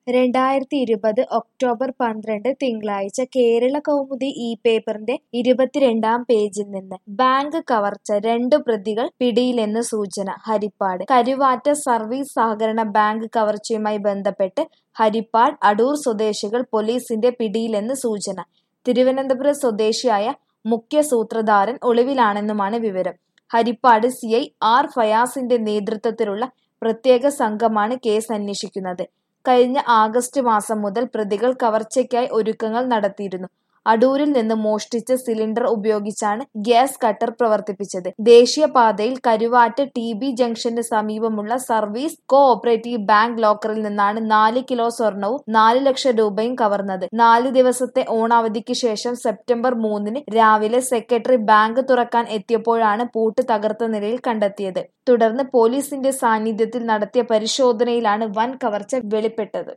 രണ്ടായിരത്തി ഇരുപത് ഒക്ടോബർ പന്ത്രണ്ട് തിങ്കളാഴ്ച കേരള കൗമുദി ഈ പേപ്പറിന്റെ ഇരുപത്തിരണ്ടാം പേജിൽ നിന്ന് ബാങ്ക് കവർച്ച രണ്ടു പ്രതികൾ പിടിയിലെന്ന് സൂചന ഹരിപ്പാട് കരുവാറ്റ സർവീസ് സഹകരണ ബാങ്ക് കവർച്ചയുമായി ബന്ധപ്പെട്ട് ഹരിപ്പാട് അടൂർ സ്വദേശികൾ പോലീസിന്റെ പിടിയിലെന്ന് സൂചന തിരുവനന്തപുരം സ്വദേശിയായ മുഖ്യ സൂത്രധാരൻ ഒളിവിലാണെന്നുമാണ് വിവരം ഹരിപ്പാട് സി ഐ ആർ ഫയാസിന്റെ നേതൃത്വത്തിലുള്ള പ്രത്യേക സംഘമാണ് കേസ് അന്വേഷിക്കുന്നത് കഴിഞ്ഞ ആഗസ്റ്റ് മാസം മുതൽ പ്രതികൾ കവർച്ചയ്ക്കായി ഒരുക്കങ്ങൾ നടത്തിയിരുന്നു അടൂരിൽ നിന്ന് മോഷ്ടിച്ച സിലിണ്ടർ ഉപയോഗിച്ചാണ് ഗ്യാസ് കട്ടർ പ്രവർത്തിപ്പിച്ചത് ദേശീയപാതയിൽ കരുവാറ്റ് ടി ബി ജംഗ്ഷന് സമീപമുള്ള സർവീസ് കോ ഓപ്പറേറ്റീവ് ബാങ്ക് ലോക്കറിൽ നിന്നാണ് നാല് കിലോ സ്വർണവും നാല് ലക്ഷം രൂപയും കവർന്നത് നാല് ദിവസത്തെ ഓണാവധിക്ക് ശേഷം സെപ്റ്റംബർ മൂന്നിന് രാവിലെ സെക്രട്ടറി ബാങ്ക് തുറക്കാൻ എത്തിയപ്പോഴാണ് പൂട്ട് തകർത്ത നിലയിൽ കണ്ടെത്തിയത് തുടർന്ന് പോലീസിന്റെ സാന്നിധ്യത്തിൽ നടത്തിയ പരിശോധനയിലാണ് വൻ കവർച്ച വെളിപ്പെട്ടത്